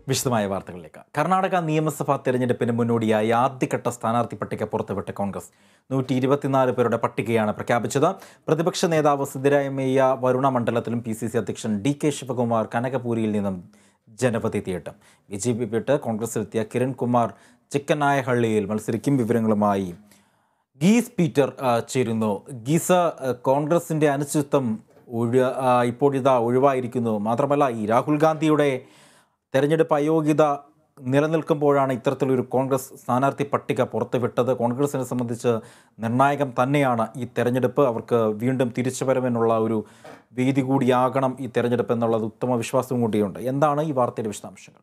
വിശദമായ വാർത്തകളിലേക്ക് കർണാടക നിയമസഭാ തെരഞ്ഞെടുപ്പിന് മുന്നോടിയായി ആദ്യഘട്ട സ്ഥാനാർത്ഥി പട്ടിക പുറത്തുവിട്ട കോൺഗ്രസ് നൂറ്റി ഇരുപത്തിനാല് പേരുടെ പട്ടികയാണ് പ്രഖ്യാപിച്ചത് പ്രതിപക്ഷ നേതാവ് സിദ്ധരാമയ്യ വരുണ മണ്ഡലത്തിലും പി സി സി അധ്യക്ഷൻ ഡി കെ ശിവകുമാർ കനകപൂരിയിൽ നിന്നും ജനപതി തിയേറ്റം ബി ജെ പി വിട്ട് കോൺഗ്രസിലെത്തിയ കിരൺകുമാർ ചിക്കനായഹള്ളിയിൽ മത്സരിക്കും വിവരങ്ങളുമായി ഗീസ് പീറ്റർ ആ, ചേരുന്നു ഗീസ് ആ, കോൺഗ്രസിന്റെ അനിശ്ചിതത്വം ഒഴി ആ, ഇപ്പോഴിതാ ഒഴിവായിരിക്കുന്നു മാത്രമല്ല ഈ രാഹുൽ ഗാന്ധിയുടെ തെരഞ്ഞെടുപ്പ് അയോഗ്യത നിലനിൽക്കുമ്പോഴാണ് ഇത്തരത്തിലൊരു കോൺഗ്രസ് സ്ഥാനാർത്ഥി പട്ടിക പുറത്തുവിട്ടത് കോൺഗ്രസിനെ സംബന്ധിച്ച് നിർണായകം തന്നെയാണ് ഈ തെരഞ്ഞെടുപ്പ് അവർക്ക് വീണ്ടും തിരിച്ചു വരവിനുള്ള ഒരു വേദി കൂടിയാകണം ഈ തെരഞ്ഞെടുപ്പ് എന്നുള്ളത് ഉത്തമ വിശ്വാസവും കൂടിയുണ്ട് എന്താണ് ഈ വാർത്തയുടെ വിശദാംശങ്ങൾ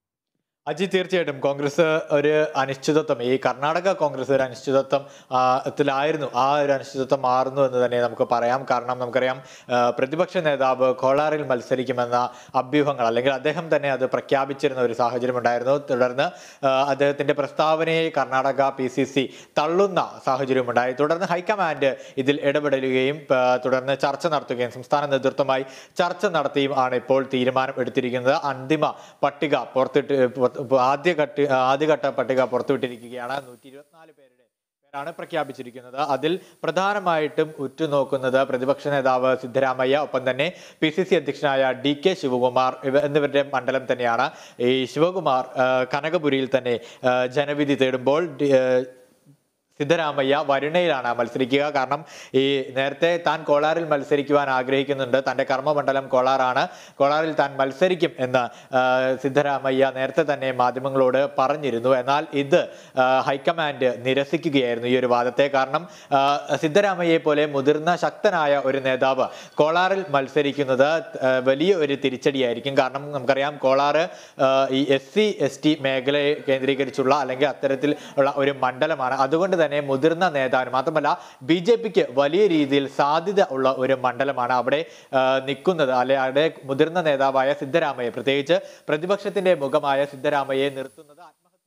അജി തീർച്ചയായിട്ടും കോൺഗ്രസ് ഒരു അനിശ്ചിതത്വം ഈ കർണാടക കോൺഗ്രസ് ഒരു അനിശ്ചിതത്വം ആ, ത്തിലായിരുന്നു ആ ഒരു അനിശ്ചിതത്വം മാറുന്നു എന്ന് തന്നെ നമുക്ക് പറയാം കാരണം നമുക്കറിയാം ആ, പ്രതിപക്ഷ നേതാവ് കോളാറിൽ മത്സരിക്കുമെന്ന അഭ്യൂഹങ്ങൾ അല്ലെങ്കിൽ അദ്ദേഹം തന്നെ അത് പ്രഖ്യാപിച്ചിരുന്ന ഒരു സാഹചര്യം ഉണ്ടായിരുന്നു തുടർന്ന് ആ, അദ്ദേഹത്തിന്റെ പ്രസ്താവനയെ കർണാടക പി സി സി തള്ളുന്ന സാഹചര്യം ഉണ്ടായി തുടർന്ന് ഹൈക്കമാൻഡ് ഇതിൽ ഇടപെടലുകയും ആ, തുടർന്ന് ചർച്ച നടത്തുകയും സംസ്ഥാന നേതൃത്വമായി ചർച്ച നടത്തിയും ആണ് ഇപ്പോൾ തീരുമാനം എടുത്തിരിക്കുന്നത് അന്തിമ പട്ടിക പുറത്തിട്ട് പുറത്ത് ആദ്യഘട്ട ആദ്യഘട്ട പട്ടിക പുറത്തുവിട്ടിരിക്കുകയാണ് നൂറ്റി ഇരുപത്തിനാല് പേരുടെ പേരാണ് പ്രഖ്യാപിച്ചിരിക്കുന്നത് അതിൽ പ്രധാനമായിട്ടും ഉറ്റുനോക്കുന്നത് പ്രതിപക്ഷ നേതാവ് സിദ്ധരാമയ്യ ഒപ്പം തന്നെ പി സി സി അധ്യക്ഷനായ ഡി കെ ശിവകുമാർ ഇവ എന്നിവരുടെ മണ്ഡലം തന്നെയാണ് ഈ ശിവകുമാർ ആ, കനകപുരിയിൽ തന്നെ ആ, ജനവിധി തേടുമ്പോൾ ഡി- ആ, സിദ്ധരാമയ്യ വരുണയിലാണ് മത്സരിക്കുക കാരണം ഈ നേരത്തെ താൻ കോളാറിൽ മത്സരിക്കുവാൻ ആഗ്രഹിക്കുന്നുണ്ട് തന്റെ കർമ്മമണ്ഡലം കോളാറാണ് കോളാറിൽ താൻ മത്സരിക്കും എന്ന് ആ, സിദ്ധരാമയ്യ നേരത്തെ തന്നെ മാധ്യമങ്ങളോട് പറഞ്ഞിരുന്നു എന്നാൽ ഇത് ആ, ഹൈക്കമാൻഡ് നിരസിക്കുകയായിരുന്നു ഈ ഒരു വാദത്തെ കാരണം ആ, സിദ്ധരാമയ്യയെ പോലെ മുതിർന്ന ശക്തനായ ഒരു നേതാവ് കോളാറിൽ മത്സരിക്കുന്നത് ആ, വലിയ ഒരു തിരിച്ചടിയായിരിക്കും കാരണം നമുക്കറിയാം കോളാറ് ആ, ഈ എസ് സി എസ് ടി മേഖലയെ കേന്ദ്രീകരിച്ചുള്ള അല്ലെങ്കിൽ അത്തരത്തിൽ ഉള്ള ഒരു മണ്ഡലമാണ് അതുകൊണ്ട് തന്നെ മുതിർന്ന നേതാവിന് മാത്രമല്ല ബി ജെ പിക്ക് വലിയ രീതിയിൽ സാധ്യത ഉള്ള ഒരു മണ്ഡലമാണ് അവിടെ ആ, നിൽക്കുന്നത് അല്ലെ അവിടെ മുതിർന്ന നേതാവായ സിദ്ധരാമയ്യ പ്രത്യേകിച്ച് പ്രതിപക്ഷത്തിന്റെ മുഖമായ സിദ്ധരാമയ്യയെ നിർത്തുന്നത്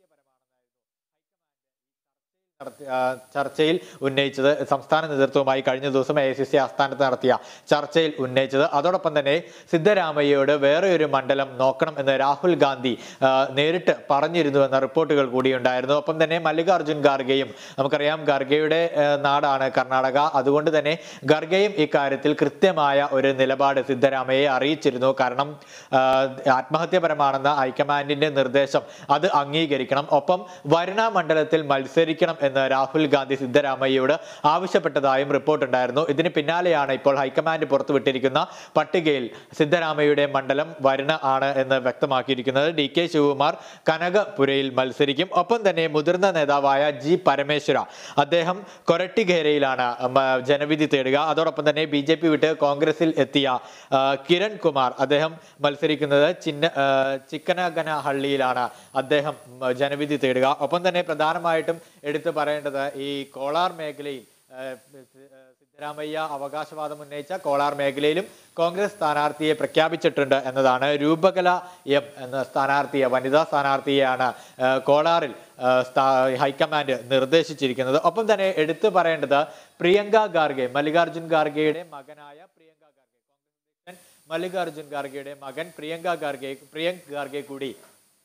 നടത്തി- ആ, ചർച്ചയിൽ ഉന്നയിച്ചത് സംസ്ഥാന നേതൃത്വവുമായി കഴിഞ്ഞ ദിവസം എ സി സി ആസ്ഥാനത്ത് നടത്തിയ ചർച്ചയിൽ ഉന്നയിച്ചത് അതോടൊപ്പം തന്നെ സിദ്ധരാമയ്യയോട് വേറെ ഒരു മണ്ഡലം നോക്കണം എന്ന് രാഹുൽ ഗാന്ധി ആ, നേരിട്ട് പറഞ്ഞിരുന്നു എന്ന റിപ്പോർട്ടുകൾ കൂടിയുണ്ടായിരുന്നു ഒപ്പം തന്നെ മല്ലികാർജുൻ ഖാർഗെയും നമുക്കറിയാം ഖാർഗെയുടെ ആ, നാടാണ് കർണാടക അതുകൊണ്ട് തന്നെ ഖാർഗെയും ഇക്കാര്യത്തിൽ കൃത്യമായ ഒരു നിലപാട് സിദ്ധരാമയ്യയെ അറിയിച്ചിരുന്നു കാരണം ആ, ആത്മഹത്യപരമാണെന്ന ഹൈക്കമാൻഡിന്റെ നിർദ്ദേശം അത് അംഗീകരിക്കണം ഒപ്പം വരുണ മണ്ഡലത്തിൽ മത്സരിക്കണം എന്ന് രാഹുൽ ഗാന്ധി സിദ്ധരാമയ്യയോട് ആവശ്യപ്പെട്ടതായും റിപ്പോർട്ട് ഉണ്ടായിരുന്നു ഇതിന് പിന്നാലെയാണ് ഇപ്പോൾ ഹൈക്കമാൻഡ് പുറത്തുവിട്ടിരിക്കുന്ന പട്ടികയിൽ സിദ്ധരാമയ്യയുടെ മണ്ഡലം വരുണ ആണ് എന്ന് വ്യക്തമാക്കിയിരിക്കുന്നത് ഡി കെ ശിവകുമാർ കനകപുരയിൽ മത്സരിക്കും ഒപ്പം തന്നെ മുതിർന്ന നേതാവായ ജി പരമേശ്വര അദ്ദേഹം കൊരട്ടിഖേരയിലാണ് മ- ജനവിധി തേടുക അതോടൊപ്പം തന്നെ ബി ജെ പി വിട്ട് കോൺഗ്രസിൽ എത്തിയ ആ, കിരൺ കുമാർ അദ്ദേഹം മത്സരിക്കുന്നത് ചിന്ന ആ, ചിക്കനഗനഹള്ളിയിലാണ് അദ്ദേഹം ഉം, ജനവിധി തേടുക ഒപ്പം തന്നെ പ്രധാനമായിട്ടും എടുത്തു പറയേണ്ടത് ഈ കോളാർ മേഖലയിൽ ആ, സിദ്ധരാമയ്യ അവകാശവാദം ഉന്നയിച്ച കോളാർ മേഖലയിലും കോൺഗ്രസ് സ്ഥാനാർത്ഥിയെ പ്രഖ്യാപിച്ചിട്ടുണ്ട് എന്നതാണ് രൂപകല എം എന്ന സ്ഥാനാർത്ഥിയെ വനിതാ സ്ഥാനാർത്ഥിയെയാണ് ആ, കോളാറിൽ ആ, സ്ഥാ- ഹൈക്കമാൻഡ് നിർദ്ദേശിച്ചിരിക്കുന്നത് ഒപ്പം തന്നെ എടുത്തു പറയേണ്ടത് പ്രിയങ്ക ഖാർഗെ മല്ലികാർജുൻ ഖാർഗെയുടെ മകനായ പ്രിയങ്ക ഖാർഗെ കോൺഗ്രസ് അധ്യക്ഷൻ മല്ലികാർജുൻ ഖാർഗെയുടെ മകൻ പ്രിയങ്ക ഖാർഗെ പ്രിയങ്ക് ഖാർഗെ കൂടി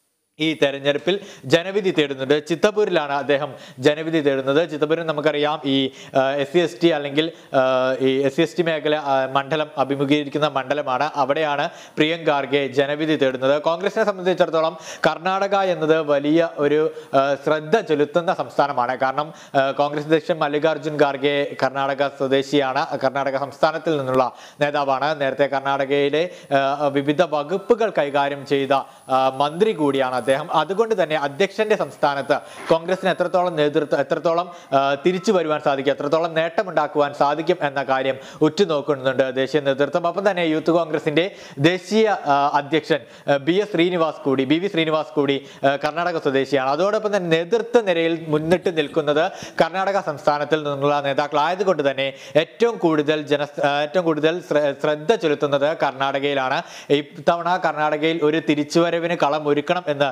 ഈ തെരഞ്ഞെടുപ്പിൽ ജനവിധി തേടുന്നുണ്ട് ചിത്തപൂരിലാണ് അദ്ദേഹം ജനവിധി തേടുന്നത് ചിത്തപൂരിൽ നമുക്കറിയാം ഈ എസ് സി എസ് ടി അല്ലെങ്കിൽ ആ, ഈ എസ് സി എസ് ടി മേഖല ആ, മണ്ഡലം അഭിമുഖീകരിക്കുന്ന മണ്ഡലമാണ് അവിടെയാണ് പ്രിയങ്ക് ഖാർഗെ ജനവിധി തേടുന്നത് കോൺഗ്രസിനെ സംബന്ധിച്ചിടത്തോളം കർണാടക എന്നത് വലിയ ഒരു ആ, ശ്രദ്ധ ചെലുത്തുന്ന സംസ്ഥാനമാണ് കാരണം ആ, കോൺഗ്രസ് അധ്യക്ഷൻ മല്ലികാർജുൻ ഖാർഗെ കർണാടക സ്വദേശിയാണ് കർണാടക സംസ്ഥാനത്തിൽ നിന്നുള്ള നേതാവാണ് നേരത്തെ കർണാടകയിലെ ആ, വിവിധ വകുപ്പുകൾ കൈകാര്യം ചെയ്ത ആ, മന്ത്രി കൂടിയാണ് അദ്ദേഹം അതുകൊണ്ട് തന്നെ അധ്യക്ഷന്റെ സംസ്ഥാനത്ത് കോൺഗ്രസിന് എത്രത്തോളം നേതൃത്വം എത്രത്തോളം ആ, തിരിച്ചു വരുവാൻ സാധിക്കും എത്രത്തോളം നേട്ടമുണ്ടാക്കുവാൻ സാധിക്കും എന്ന കാര്യം ഉറ്റുനോക്കുന്നുണ്ട് ദേശീയ നേതൃത്വം ഒപ്പം തന്നെ യൂത്ത് കോൺഗ്രസിന്റെ ദേശീയ ആ, അധ്യക്ഷൻ ആ, ബി എസ് ശ്രീനിവാസ് കൂടി ബി വി ശ്രീനിവാസ് കൂടി ആ, കർണാടക സ്വദേശിയാണ് അതോടൊപ്പം തന്നെ നേതൃത്വ നിരയിൽ മുന്നിട്ട് നിൽക്കുന്നത് കർണാടക സംസ്ഥാനത്തിൽ നിന്നുള്ള നേതാക്കളായതുകൊണ്ട് തന്നെ ഏറ്റവും കൂടുതൽ ജന ആ, ഏറ്റവും കൂടുതൽ ശ്ര- ശ്രദ്ധ ചെലുത്തുന്നത് കർണാടകയിലാണ് ഇത്തവണ കർണാടകയിൽ ഒരു തിരിച്ചുവരവിന് കളം ഒരുക്കണം എന്ന്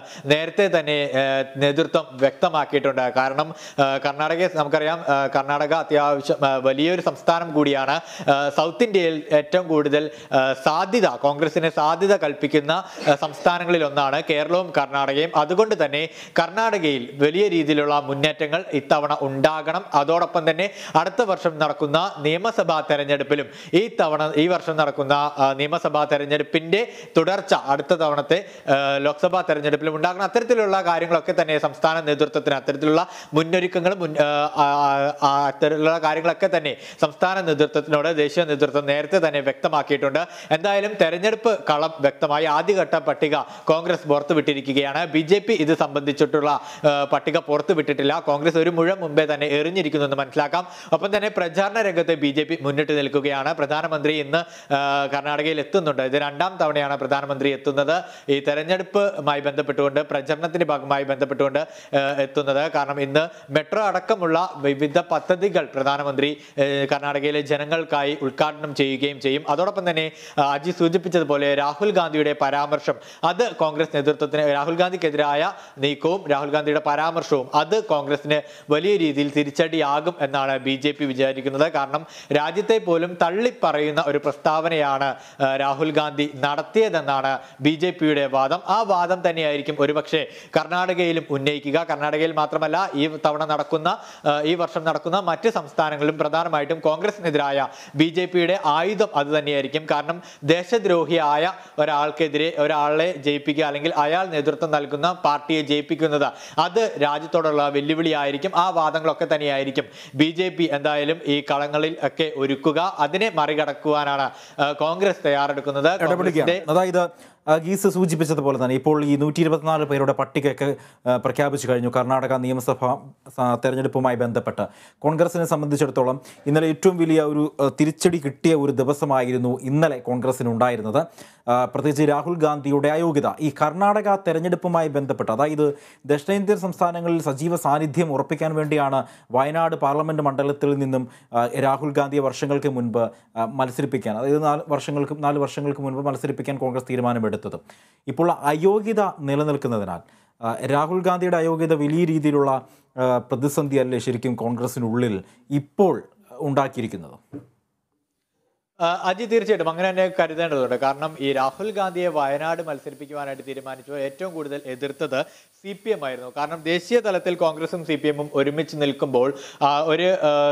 നേരത്തെ തന്നെ ഏഹ്, നേതൃത്വം വ്യക്തമാക്കിയിട്ടുണ്ട് കാരണം ഏഹ്, കർണാടകയെ നമുക്കറിയാം ഏഹ്, കർണാടക അത്യാവശ്യം ഏഹ്, വലിയൊരു സംസ്ഥാനം കൂടിയാണ് ഏഹ്, സൗത്ത് ഇന്ത്യയിൽ ഏറ്റവും കൂടുതൽ ഏഹ്, സാധ്യത കോൺഗ്രസിന് സാധ്യത കൽപ്പിക്കുന്ന ഏഹ്, സംസ്ഥാനങ്ങളിൽ ഒന്നാണ് കേരളവും കർണാടകയും അതുകൊണ്ട് തന്നെ കർണാടകയിൽ വലിയ രീതിയിലുള്ള മുന്നേറ്റങ്ങൾ ഇത്തവണ ഉണ്ടാകണം അതോടൊപ്പം തന്നെ അടുത്ത വർഷം നടക്കുന്ന നിയമസഭാ തെരഞ്ഞെടുപ്പിലും ഈ തവണ ഈ വർഷം നടക്കുന്ന ആ, നിയമസഭാ തെരഞ്ഞെടുപ്പിന്റെ തുടർച്ച അടുത്ത തവണത്തെ ആ, ലോക്സഭാ തെരഞ്ഞെടുപ്പിലും ഉണ്ടാകണം അത്തരത്തിലുള്ള കാര്യങ്ങളൊക്കെ തന്നെ സംസ്ഥാന നേതൃത്വത്തിന് അത്തരത്തിലുള്ള മുന്നൊരുക്കങ്ങളും മുൻ- ആ, ആ, ആ, അത്തരത്തിലുള്ള കാര്യങ്ങളൊക്കെ തന്നെ സംസ്ഥാന നേതൃത്വത്തിനോട് ദേശീയ നേതൃത്വം നേരത്തെ തന്നെ വ്യക്തമാക്കിയിട്ടുണ്ട് എന്തായാലും തെരഞ്ഞെടുപ്പ് കളം വ്യക്തമായി ആദ്യഘട്ട പട്ടിക കോൺഗ്രസ് പുറത്തുവിട്ടിരിക്കുകയാണ് ബി ജെ പി ഇത് സംബന്ധിച്ചിട്ടുള്ള ആ, പട്ടിക പുറത്തുവിട്ടിട്ടില്ല കോൺഗ്രസ് ഒരു മുഴം മുമ്പേ തന്നെ എറിഞ്ഞിരിക്കുന്നു എന്ന് മനസ്സിലാക്കാം ഒപ്പം തന്നെ പ്രചാരണ രംഗത്ത് ബി ജെ പി മുന്നിട്ട് നിൽക്കുകയാണ് പ്രധാനമന്ത്രി ഇന്ന് ആ, കർണാടകയിൽ എത്തുന്നുണ്ട് ഇത് രണ്ടാം തവണയാണ് പ്രധാനമന്ത്രി എത്തുന്നത് ഈ തെരഞ്ഞെടുപ്പുമായി ബന്ധപ്പെട്ടുകൊണ്ട് പ്രചരണത്തിന്റെ ഭാഗമായി ബന്ധപ്പെട്ടുകൊണ്ട് ആ, എത്തുന്നത് കാരണം ഇന്ന് മെട്രോ അടക്കമുള്ള വിവിധ പദ്ധതികൾ പ്രധാനമന്ത്രി ആ, കർണാടകയിലെ ജനങ്ങൾക്കായി ഉദ്ഘാടനം ചെയ്യുകയും ചെയ്യും അതോടൊപ്പം തന്നെ ആ, അജി സൂചിപ്പിച്ചതുപോലെ രാഹുൽ ഗാന്ധിയുടെ പരാമർശം അത് കോൺഗ്രസ് നേതൃത്വത്തിന് രാഹുൽ ഗാന്ധിക്കെതിരായ നീക്കവും രാഹുൽ ഗാന്ധിയുടെ പരാമർശവും അത് കോൺഗ്രസിന് വലിയ രീതിയിൽ തിരിച്ചടിയാകും എന്നാണ് ബി ജെ പി വിചാരിക്കുന്നത് കാരണം രാജ്യത്തെ പോലും തള്ളിപ്പറയുന്ന ഒരു പ്രസ്താവനയാണ് ആ, രാഹുൽ ഗാന്ധി നടത്തിയതെന്നാണ് ബി ജെ പിയുടെ വാദം ആ വാദം തന്നെയായിരിക്കും ഒരുപക്ഷെ കർണാടകയിലും ഉന്നയിക്കുക കർണാടകയിൽ മാത്രമല്ല ഈ തവണ നടക്കുന്ന ആ, ഈ വർഷം നടക്കുന്ന മറ്റ് സംസ്ഥാനങ്ങളിലും പ്രധാനമായിട്ടും കോൺഗ്രസിനെതിരായ ബി ജെ പിയുടെ ആയുധം അത് തന്നെയായിരിക്കും കാരണം ദേശദ്രോഹിയായ ഒരാൾക്കെതിരെ ഒരാളെ ജയിപ്പിക്കുക അല്ലെങ്കിൽ അയാൾ നേതൃത്വം നൽകുന്ന പാർട്ടിയെ ജയിപ്പിക്കുന്നത് അത് രാജ്യത്തോടുള്ള വെല്ലുവിളിയായിരിക്കും ആ വാദങ്ങളൊക്കെ തന്നെയായിരിക്കും ബി ജെ പി എന്തായാലും ഈ കളങ്ങളിൽ ഒക്കെ ഒരുക്കുക അതിനെ മറികടക്കുവാനാണ് ആ, കോൺഗ്രസ് തയ്യാറെടുക്കുന്നത് ഇടപെടുകയാണ് കോൺഗ്രസിന്റെ അതായത് ആ, ഗീസ് സൂചിപ്പിച്ചതുപോലെ തന്നെ ഇപ്പോൾ ഈ നൂറ്റി ഇരുപത്തിനാല് പേരുടെ പട്ടികയൊക്കെ ആ, പ്രഖ്യാപിച്ചു കഴിഞ്ഞു കർണാടക നിയമസഭ ആ, തെരഞ്ഞെടുപ്പുമായി ബന്ധപ്പെട്ട് കോൺഗ്രസിനെ സംബന്ധിച്ചിടത്തോളം ഇന്നലെ ഏറ്റവും വലിയ ഒരു ആ, തിരിച്ചടി കിട്ടിയ ഒരു ദിവസമായിരുന്നു ഇന്നലെ കോൺഗ്രസിന് ഉണ്ടായിരുന്നത് ആ, പ്രത്യേകിച്ച് രാഹുൽ ഗാന്ധിയുടെ അയോഗ്യത ഈ കർണാടക തെരഞ്ഞെടുപ്പുമായി ബന്ധപ്പെട്ട് അതായത് ദക്ഷിണേന്ത്യൻ സംസ്ഥാനങ്ങളിൽ സജീവ സാന്നിധ്യം ഉറപ്പിക്കാൻ വേണ്ടിയാണ് വയനാട് പാർലമെന്റ് മണ്ഡലത്തിൽ നിന്നും ആ, രാഹുൽ ഗാന്ധിയെ വർഷങ്ങൾക്ക് മുൻപ് ആ, മത്സരിപ്പിക്കാൻ അതായത് നാല് വർഷങ്ങൾക്ക് നാല് വർഷങ്ങൾക്ക് മുൻപ് മത്സരിപ്പിക്കാൻ കോൺഗ്രസ് തീരുമാനമെടുത്തത് ഇപ്പോൾ അയോഗ്യത നിലനിൽക്കുന്നതിനാൽ ആ, രാഹുൽ ഗാന്ധിയുടെ അയോഗ്യത വലിയ രീതിയിലുള്ള ആ, പ്രതിസന്ധിയല്ലേ ശരിക്കും കോൺഗ്രസിനുള്ളിൽ ഇപ്പോൾ ഉണ്ടാക്കിയിരിക്കുന്നത് ആ, അജി തീർച്ചയായിട്ടും അങ്ങനെ തന്നെ കരുതേണ്ടതുണ്ട് കാരണം ഈ രാഹുൽ ഗാന്ധിയെ വയനാട് മത്സരിപ്പിക്കുവാനായിട്ട് തീരുമാനിച്ചു ഏറ്റവും കൂടുതൽ എതിർത്തത് സി പി എം ആയിരുന്നു കാരണം ദേശീയ തലത്തിൽ കോൺഗ്രസും സി പി എമ്മും ഒരുമിച്ച് നിൽക്കുമ്പോൾ ആ, ഒരു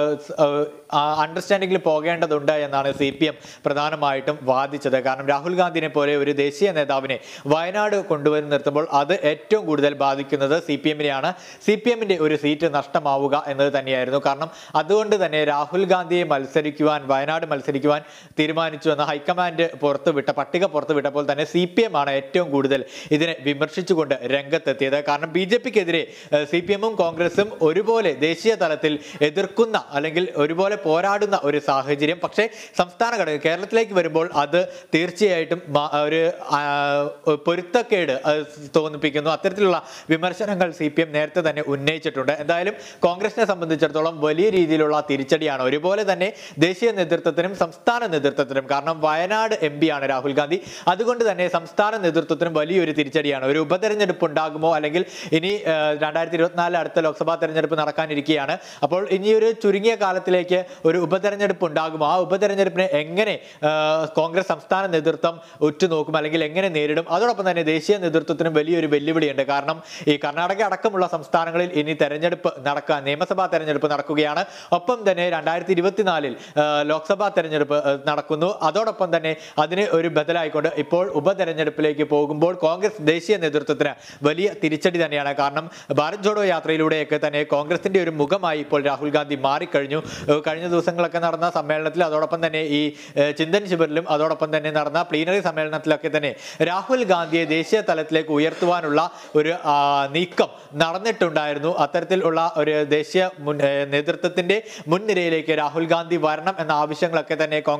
അണ്ടർസ്റ്റാൻഡിംഗിൽ പോകേണ്ടതുണ്ട് എന്നാണ് സി പി എം പ്രധാനമായിട്ടും വാദിച്ചത് കാരണം രാഹുൽ ഗാന്ധിനെ പോലെ ഒരു ദേശീയ നേതാവിനെ വയനാട് കൊണ്ടുവന്ന് നിർത്തുമ്പോൾ അത് ഏറ്റവും കൂടുതൽ ബാധിക്കുന്നത് സി പി എമ്മിനെയാണ് സി പി എമ്മിന്റെ ഒരു സീറ്റ് നഷ്ടമാവുക എന്നത് തന്നെയായിരുന്നു കാരണം അതുകൊണ്ട് തന്നെ രാഹുൽ ഗാന്ധിയെ മത്സരിക്കുവാൻ വയനാട് മത്സരിക്കുവാൻ തീരുമാനിച്ചു എന്ന ഹൈക്കമാൻഡ് പുറത്തുവിട്ട പട്ടിക പുറത്തുവിട്ടപ്പോൾ തന്നെ സി പി എം ആണ് ഏറ്റവും കൂടുതൽ ഇതിനെ വിമർശിച്ചുകൊണ്ട് രംഗത്തെത്തിയത് കാരണം ബി ജെ പിക്കെതിരെ സി പി എമ്മും കോൺഗ്രസും ഒരുപോലെ ദേശീയ തലത്തിൽ എതിർക്കുന്ന അല്ലെങ്കിൽ ഒരുപോലെ പോരാടുന്ന ഒരു സാഹചര്യം പക്ഷേ സംസ്ഥാന ഘടക കേരളത്തിലേക്ക് വരുമ്പോൾ അത് തീർച്ചയായിട്ടും മ- ഒരു ആ, പൊരുത്തക്കേട് അത് തോന്നിപ്പിക്കുന്നു അത്തരത്തിലുള്ള വിമർശനങ്ങൾ സി പി എം നേരത്തെ തന്നെ ഉന്നയിച്ചിട്ടുണ്ട് എന്തായാലും കോൺഗ്രസിനെ സംബന്ധിച്ചിടത്തോളം വലിയ രീതിയിലുള്ള തിരിച്ചടിയാണ് ഒരുപോലെ തന്നെ ദേശീയ നേതൃത്വത്തിനും സംസ്ഥാന നേതൃത്വത്തിനും കാരണം വയനാട് എം ആണ് രാഹുൽ ഗാന്ധി അതുകൊണ്ട് തന്നെ സംസ്ഥാന നേതൃത്വത്തിനും വലിയൊരു തിരിച്ചടിയാണ് ഒരു ഉപതെരഞ്ഞെടുപ്പ് ഉണ്ടാകുമോ അല്ലെങ്കിൽ ഇനി രണ്ടായിരത്തി ഇരുപത്തിനാലിൽ അടുത്ത ലോക്സഭാ തെരഞ്ഞെടുപ്പ് നടക്കാനിരിക്കുകയാണ് അപ്പോൾ ഇനി ഒരു ചുരുങ്ങിയ കാലത്തിലേക്ക് ഒരു ഉപതെരഞ്ഞെടുപ്പ് ഉണ്ടാകുമോ ആ ഉപതെരഞ്ഞെടുപ്പിനെ എങ്ങനെ ആ, കോൺഗ്രസ് സംസ്ഥാന നേതൃത്വം ഉറ്റുനോക്കും അല്ലെങ്കിൽ എങ്ങനെ നേരിടും അതോടൊപ്പം തന്നെ ദേശീയ നേതൃത്വത്തിനും വലിയൊരു വെല്ലുവിളിയുണ്ട് കാരണം ഈ കർണാടക അടക്കമുള്ള സംസ്ഥാനങ്ങളിൽ ഇനി തെരഞ്ഞെടുപ്പ് നടക്കാൻ നിയമസഭാ തെരഞ്ഞെടുപ്പ് നടക്കുകയാണ് ഒപ്പം തന്നെ രണ്ടായിരത്തി ഇരുപത്തിനാലിൽ ലോക്സഭാ തെരഞ്ഞെടുപ്പ് ആ, നടക്കുന്നു അതോടൊപ്പം തന്നെ അതിന് ഒരു ബദലായിക്കൊണ്ട് ഇപ്പോൾ ഉപതെരഞ്ഞെടുപ്പിലേക്ക് പോകുമ്പോൾ കോൺഗ്രസ് ദേശീയ നേതൃത്വത്തിന് വലിയ തിരിച്ചടി തന്നെയാണ് കാരണം ഭാരത് ജോഡോ യാത്രയിലൂടെയൊക്കെ തന്നെ കോൺഗ്രസിന്റെ ഒരു മുഖമായി ഇപ്പോൾ രാഹുൽ ഗാന്ധി മാറിക്കഴിഞ്ഞു ഏഹ് കഴിഞ്ഞ ദിവസങ്ങളൊക്കെ നടന്ന സമ്മേളനത്തിൽ അതോടൊപ്പം തന്നെ ഈ ഏഹ് ചിന്തൻ ശിബിറിലും അതോടൊപ്പം തന്നെ നടന്ന പ്ലീനറി സമ്മേളനത്തിലൊക്കെ തന്നെ രാഹുൽ ഗാന്ധിയെ ദേശീയ തലത്തിലേക്ക് ഉയർത്തുവാനുള്ള ഒരു ആ, നീക്കം നടന്നിട്ടുണ്ടായിരുന്നു അത്തരത്തിലുള്ള ഒരു ദേശീയ മുൻ ഏഹ് നേതൃത്വത്തിന്റെ മുൻനിരയിലേക്ക് രാഹുൽ ഗാന്ധി വരണം എന്ന ആവശ്യങ്ങളൊക്കെ തന്നെ കോൺഗ്രസ്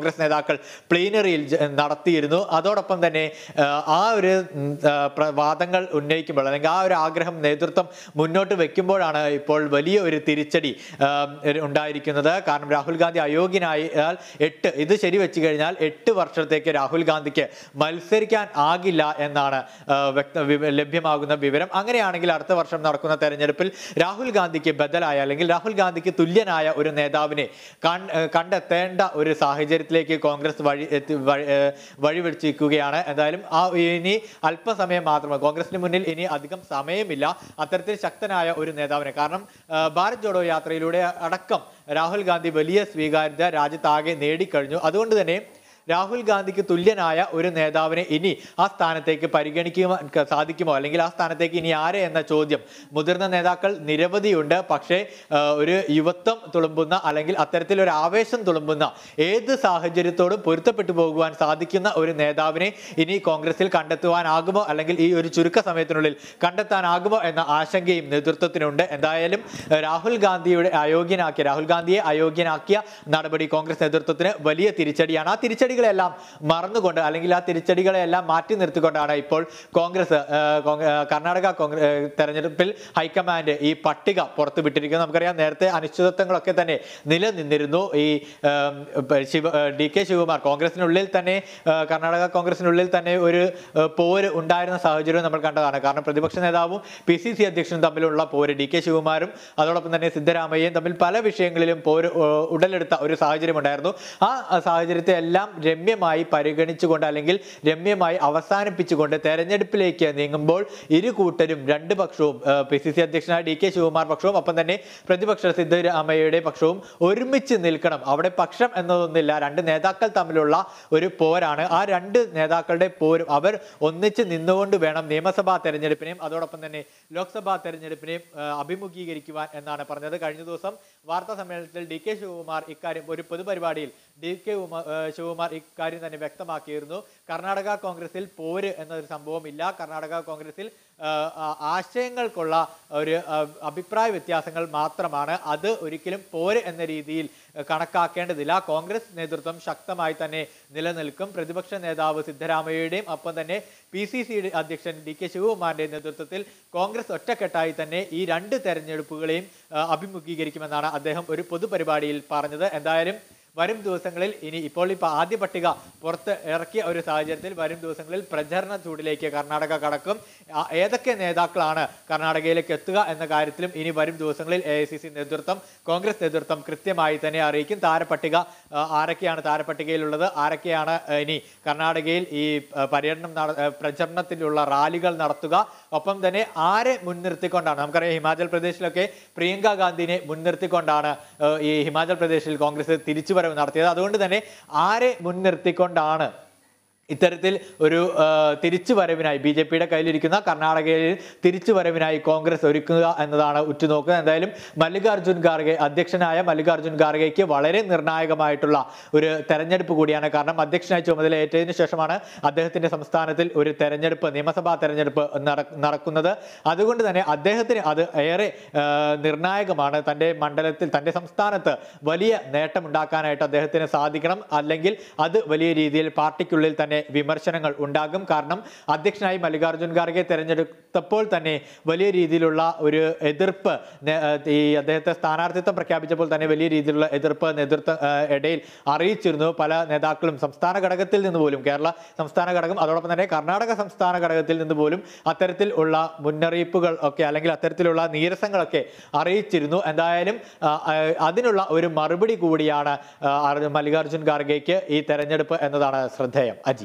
കോൺഗ്രസ് നേതാക്കൾ പ്ലീനറിയിൽ ജ- നടത്തിയിരുന്നു അതോടൊപ്പം തന്നെ ആ, ആ ഒരു ഉം, ആ, പ്ര- വാദങ്ങൾ ഉന്നയിക്കുമ്പോൾ അല്ലെങ്കിൽ ആ ഒരു ആഗ്രഹം നേതൃത്വം മുന്നോട്ട് വെക്കുമ്പോഴാണ് ഇപ്പോൾ വലിയ ഒരു തിരിച്ചടി ആ, ഉണ്ടായിരിക്കുന്നത് കാരണം രാഹുൽ ഗാന്ധി അയോഗ്യനായാൽ എട്ട് ഇത് ശരിവെച്ച് കഴിഞ്ഞാൽ എട്ട് വർഷത്തേക്ക് രാഹുൽ ഗാന്ധിക്ക് മത്സരിക്കാൻ ആകില്ല എന്നാണ് ആ, വ്യക്ത വി- ലഭ്യമാകുന്ന വിവരം അങ്ങനെയാണെങ്കിൽ അടുത്ത വർഷം നടക്കുന്ന തെരഞ്ഞെടുപ്പിൽ രാഹുൽ ഗാന്ധിക്ക് ബദലായ അല്ലെങ്കിൽ രാഹുൽ ഗാന്ധിക്ക് തുല്യനായ ഒരു നേതാവിനെ കൺ- ഏഹ് കണ്ടെത്തേണ്ട ഒരു സാഹചര്യത്തിലേക്ക് കോൺഗ്രസ് വഴി എത്തി വഴി- ഏഹ് വഴിവെച്ചിരിക്കുകയാണ് എന്തായാലും ആ ഇനി അല്പസമയം മാത്രമേ കോൺഗ്രസിന് മുന്നിൽ ഇനി അധികം സമയമില്ല അത്തരത്തിൽ ശക്തനായ ഒരു നേതാവിനെ കാരണം ആ, ഭാരത് ജോഡോ യാത്രയിലൂടെ അടക്കം രാഹുൽ ഗാന്ധി വലിയ സ്വീകാര്യത രാജ്യത്താകെ നേടിക്കഴിഞ്ഞു അതുകൊണ്ട് തന്നെ രാഹുൽ ഗാന്ധിക്ക് തുല്യനായ ഒരു നേതാവിനെ ഇനി ആ സ്ഥാനത്തേക്ക് പരിഗണിക്കുവാൻ ക- സാധിക്കുമോ അല്ലെങ്കിൽ ആ സ്ഥാനത്തേക്ക് ഇനി ആരെ എന്ന ചോദ്യം മുതിർന്ന നേതാക്കൾ നിരവധിയുണ്ട് പക്ഷേ ആ, ഒരു യുവത്വം തുളുമ്പുന്ന അല്ലെങ്കിൽ അത്തരത്തിൽ ഒരു ആവേശം തുളുമ്പുന്ന ഏത് സാഹചര്യത്തോടും പൊരുത്തപ്പെട്ടു പോകുവാൻ സാധിക്കുന്ന ഒരു നേതാവിനെ ഇനി കോൺഗ്രസിൽ കണ്ടെത്തുവാനാകുമോ അല്ലെങ്കിൽ ഈ ഒരു ചുരുക്ക സമയത്തിനുള്ളിൽ കണ്ടെത്താനാകുമോ എന്ന ആശങ്കയും നേതൃത്വത്തിനുണ്ട് എന്തായാലും ആ, രാഹുൽ ഗാന്ധിയുടെ അയോഗ്യനാക്കിയ രാഹുൽ ഗാന്ധിയെ അയോഗ്യനാക്കിയ നടപടി കോൺഗ്രസ് നേതൃത്വത്തിന് വലിയ തിരിച്ചടിയാണ് ആ തിരിച്ചടികളെല്ലാം മറന്നുകൊണ്ട് അല്ലെങ്കിൽ ആ തിരിച്ചടികളെല്ലാം മാറ്റി നിർത്തിക്കൊണ്ടാണ് ഇപ്പോൾ കോൺഗ്രസ് ആ, കോൺഗ്ര- ആ, കർണാടക കോൺഗ്രസ് തെരഞ്ഞെടുപ്പിൽ ഹൈക്കമാൻഡ് ഈ പട്ടിക പുറത്തുവിട്ടിരിക്കുന്നത് നമുക്കറിയാം നേരത്തെ അനിശ്ചിതത്വങ്ങളൊക്കെ തന്നെ നിലനിന്നിരുന്നു ഈ ആം, ഇപ്പ ശിവ ഡി കെ ശിവകുമാർ കോൺഗ്രസിനുള്ളിൽ തന്നെ ആ, കർണാടക കോൺഗ്രസിനുള്ളിൽ തന്നെ ഒരു ആ, പോര് ഉണ്ടായിരുന്ന സാഹചര്യം നമ്മൾ കണ്ടതാണ് കാരണം പ്രതിപക്ഷ നേതാവും പി സി സി അധ്യക്ഷനും തമ്മിലുള്ള പോര് ഡി കെ ശിവകുമാരും അതോടൊപ്പം തന്നെ സിദ്ധരാമയ്യയും തമ്മിൽ പല വിഷയങ്ങളിലും പോര് ആ, ഉടലെടുത്ത ഒരു സാഹചര്യം ഉണ്ടായിരുന്നു ആ സാഹചര്യത്തെ എല്ലാം രമ്യമായി പരിഗണിച്ചുകൊണ്ട് അല്ലെങ്കിൽ രമ്യമായി അവസാനിപ്പിച്ചുകൊണ്ട് തെരഞ്ഞെടുപ്പിലേക്ക് നീങ്ങുമ്പോൾ ഇരു കൂട്ടരും രണ്ട് പക്ഷവും പി സി സി അധ്യക്ഷനായ ഡി കെ ശിവകുമാർ പക്ഷവും ഒപ്പം തന്നെ പ്രതിപക്ഷ സിദ്ധരാമയ്യയുടെ പക്ഷവും ഒരുമിച്ച് നിൽക്കണം അവിടെ പക്ഷം എന്നതൊന്നില്ല രണ്ട് നേതാക്കൾ തമ്മിലുള്ള ഒരു പോരാണ് ആ രണ്ട് നേതാക്കളുടെ പോരും അവർ ഒന്നിച്ച് നിന്നുകൊണ്ട് വേണം നിയമസഭാ തെരഞ്ഞെടുപ്പിനെയും അതോടൊപ്പം തന്നെ ലോക്സഭാ തെരഞ്ഞെടുപ്പിനെയും ആ, അഭിമുഖീകരിക്കുവാൻ എന്നാണ് പറഞ്ഞത് കഴിഞ്ഞ ദിവസം വാർത്താ സമ്മേളനത്തിൽ ഡി കെ ശിവകുമാർ ഇക്കാര്യം ഒരു പൊതുപരിപാടിയിൽ ഡി കെ ഉമ- ഏ, ശിവകുമാർ ഇക്കാര്യം തന്നെ വ്യക്തമാക്കിയിരുന്നു കർണാടക കോൺഗ്രസിൽ പോര് എന്നൊരു സംഭവം ഇല്ല കർണാടക കോൺഗ്രസിൽ ആ, ആ, ആശയങ്ങൾക്കുള്ള ഒരു ആ, അഭിപ്രായ വ്യത്യാസങ്ങൾ മാത്രമാണ് അത് ഒരിക്കലും പോര് എന്ന രീതിയിൽ കണക്കാക്കേണ്ടതില്ല കോൺഗ്രസ് നേതൃത്വം ശക്തമായി തന്നെ നിലനിൽക്കും പ്രതിപക്ഷ നേതാവ് സിദ്ധരാമയ്യയുടെയും ഒപ്പം തന്നെ പി സി സി അധ്യക്ഷൻ ഡി കെ ശിവകുമാറിന്റെ നേതൃത്വത്തിൽ കോൺഗ്രസ് ഒറ്റക്കെട്ടായി തന്നെ ഈ രണ്ട് തെരഞ്ഞെടുപ്പുകളെയും ആ, അഭിമുഖീകരിക്കുമെന്നാണ് അദ്ദേഹം ഒരു പൊതുപരിപാടിയിൽ പറഞ്ഞത് എന്തായാലും വരും ദിവസങ്ങളിൽ ഇനി ഇപ്പോൾ ഇപ്പോൾ ആദ്യ പട്ടിക പുറത്ത് ഇറക്കിയ ഒരു സാഹചര്യത്തിൽ വരും ദിവസങ്ങളിൽ പ്രചരണ ചൂടിലേക്ക് കർണാടക കടക്കും ആ, ഏതൊക്കെ നേതാക്കളാണ് കർണാടകയിലേക്ക് എത്തുക എന്ന കാര്യത്തിലും ഇനി വരും ദിവസങ്ങളിൽ എ ഐ സി സി നേതൃത്വം കോൺഗ്രസ് നേതൃത്വം കൃത്യമായി തന്നെ അറിയിക്കും താരപട്ടിക ആ, ആരൊക്കെയാണ് താരപട്ടികയിലുള്ളത് ആരൊക്കെയാണ് ആ, ഇനി കർണാടകയിൽ ഈ ആ, പര്യടനം നട ആ, പ്രചരണത്തിലുള്ള റാലികൾ നടത്തുക ഒപ്പം തന്നെ ആരെ മുൻനിർത്തിക്കൊണ്ടാണ് നമുക്കറിയാം ഹിമാചൽ പ്രദേശിലൊക്കെ പ്രിയങ്ക ഗാന്ധിനെ മുൻനിർത്തിക്കൊണ്ടാണ് ആ, ഈ ഹിമാചൽ പ്രദേശിൽ കോൺഗ്രസ് തിരിച്ചുവരവ് നടത്തിയത് അതുകൊണ്ട് തന്നെ ആരെ മുൻനിർത്തിക്കൊണ്ടാണ് ഇത്തരത്തിൽ ഒരു ആ, തിരിച്ചുവരവിനായി ബി ജെ പിയുടെ കയ്യിലിരിക്കുന്ന കർണാടകയിൽ തിരിച്ചുവരവിനായി കോൺഗ്രസ് ഒരുക്കുക എന്നതാണ് ഉറ്റുനോക്കുന്നത് എന്തായാലും മല്ലികാർജുൻ ഖാർഗെ അധ്യക്ഷനായ മല്ലികാർജുൻ ഖാർഗെക്ക് വളരെ നിർണായകമായിട്ടുള്ള ഒരു തെരഞ്ഞെടുപ്പ് കൂടിയാണ് കാരണം അധ്യക്ഷനായി ചുമതല ഏറ്റതിനു ശേഷമാണ് അദ്ദേഹത്തിന്റെ സംസ്ഥാനത്തിൽ ഒരു തെരഞ്ഞെടുപ്പ് നിയമസഭാ തെരഞ്ഞെടുപ്പ് നട- നടക്കുന്നത് അതുകൊണ്ട് തന്നെ അദ്ദേഹത്തിന് അത് ഏറെ ആ, നിർണായകമാണ് തന്റെ മണ്ഡലത്തിൽ തന്റെ സംസ്ഥാനത്ത് വലിയ നേട്ടമുണ്ടാക്കാനായിട്ട് അദ്ദേഹത്തിന് സാധിക്കണം അല്ലെങ്കിൽ അത് വലിയ രീതിയിൽ പാർട്ടിക്കുള്ളിൽ തന്നെ വിമർശനങ്ങൾ ഉണ്ടാകും കാരണം അധ്യക്ഷനായി മല്ലികാർജുൻ ഖാർഗെ തെരഞ്ഞെടുത്തപ്പോൾ തന്നെ വലിയ രീതിയിലുള്ള ഒരു എതിർപ്പ് നേ- ആ, ഈ അദ്ദേഹത്തെ സ്ഥാനാർത്ഥിത്വം പ്രഖ്യാപിച്ചപ്പോൾ തന്നെ വലിയ രീതിയിലുള്ള എതിർപ്പ് നേതൃത്വ ആ, ഇടയിൽ അറിയിച്ചിരുന്നു പല നേതാക്കളും സംസ്ഥാന ഘടകത്തിൽ നിന്ന് പോലും കേരള സംസ്ഥാന ഘടകം അതോടൊപ്പം തന്നെ കർണാടക സംസ്ഥാന ഘടകത്തിൽ നിന്ന് പോലും അത്തരത്തിൽ ഉള്ള മുന്നറിയിപ്പുകൾ ഒക്കെ അല്ലെങ്കിൽ അത്തരത്തിലുള്ള നീരസങ്ങളൊക്കെ അറിയിച്ചിരുന്നു എന്തായാലും ആ, ആ, അതിനുള്ള ഒരു മറുപടി കൂടിയാണ് ആ, അർ- മല്ലികാർജുൻ ഖാർഗെക്ക് ഈ തെരഞ്ഞെടുപ്പ് എന്നതാണ് ശ്രദ്ധേയം അജി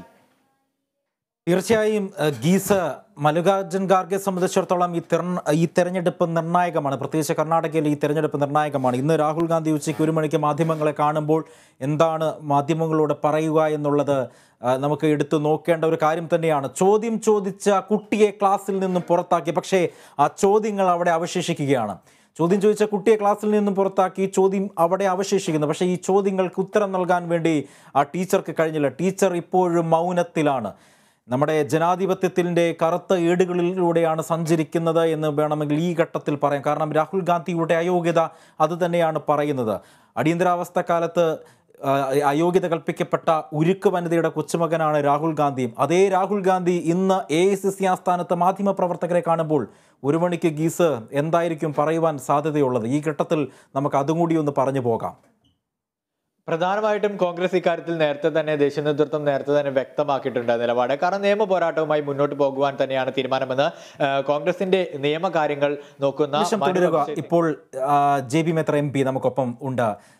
തീർച്ചയായും ഏഹ്, ഗീസ് മല്ലികാർജുൻ ഖാർഗെ സംബന്ധിച്ചിടത്തോളം ഈ തെര ഈ തെരഞ്ഞെടുപ്പ് നിർണായകമാണ് പ്രത്യേകിച്ച് കർണാടകയിൽ ഈ തെരഞ്ഞെടുപ്പ് നിർണായകമാണ് ഇന്ന് രാഹുൽ ഗാന്ധി ഉച്ചയ്ക്ക് ഒരു മണിക്ക് മാധ്യമങ്ങളെ കാണുമ്പോൾ എന്താണ് മാധ്യമങ്ങളോട് പറയുക എന്നുള്ളത് ആ, നമുക്ക് എടുത്തു നോക്കേണ്ട ഒരു കാര്യം തന്നെയാണ് ചോദ്യം ചോദിച്ച കുട്ടിയെ ക്ലാസ്സിൽ നിന്നും പുറത്താക്കി പക്ഷേ ആ ചോദ്യങ്ങൾ അവിടെ അവശേഷിക്കുകയാണ് ചോദ്യം ചോദിച്ച കുട്ടിയെ ക്ലാസ്സിൽ നിന്നും പുറത്താക്കി ചോദ്യം അവിടെ അവശേഷിക്കുന്നു പക്ഷേ ഈ ചോദ്യങ്ങൾക്ക് ഉത്തരം നൽകാൻ വേണ്ടി ആ ടീച്ചർക്ക് കഴിഞ്ഞില്ല ടീച്ചർ ഇപ്പോഴും മൗനത്തിലാണ് നമ്മുടെ ജനാധിപത്യത്തിൻ്റെ കറുത്ത ഏടുകളിലൂടെയാണ് സഞ്ചരിക്കുന്നത് എന്ന് വേണമെങ്കിൽ ഈ ഘട്ടത്തിൽ പറയാം കാരണം രാഹുൽ ഗാന്ധിയുടെ അയോഗ്യത അത് തന്നെയാണ് പറയുന്നത് അടിയന്തരാവസ്ഥ കാലത്ത് ആ, അയോഗ്യത കൽപ്പിക്കപ്പെട്ട ഉരുക്ക് വനിതയുടെ കൊച്ചുമകനാണ് രാഹുൽ ഗാന്ധിയും അതേ രാഹുൽ ഗാന്ധി ഇന്ന് എ ഐ സി സി ആസ്ഥാനത്ത് മാധ്യമപ്രവർത്തകരെ കാണുമ്പോൾ ഒരു മണിക്ക് ഗീസ് എന്തായിരിക്കും പറയുവാൻ സാധ്യതയുള്ളത് ഈ ഘട്ടത്തിൽ നമുക്ക് അതും കൂടി ഒന്ന് പറഞ്ഞു പോകാം പ്രധാനമായിട്ടും കോൺഗ്രസ് ഇക്കാര്യത്തിൽ നേരത്തെ തന്നെ ദേശീയ നേതൃത്വം നേരത്തെ തന്നെ വ്യക്തമാക്കിയിട്ടുണ്ട് നിലപാട് കാരണം നിയമ പോരാട്ടവുമായി മുന്നോട്ട് പോകുവാൻ തന്നെയാണ് തീരുമാനമെന്ന് ആ, കോൺഗ്രസിന്റെ നിയമകാര്യങ്ങൾ നോക്കുന്ന നിമിഷം മാന്യ തുടരുക കക്ഷി- ഇപ്പോൾ J B Mather M P നമുക്കൊപ്പം ഉണ്ട്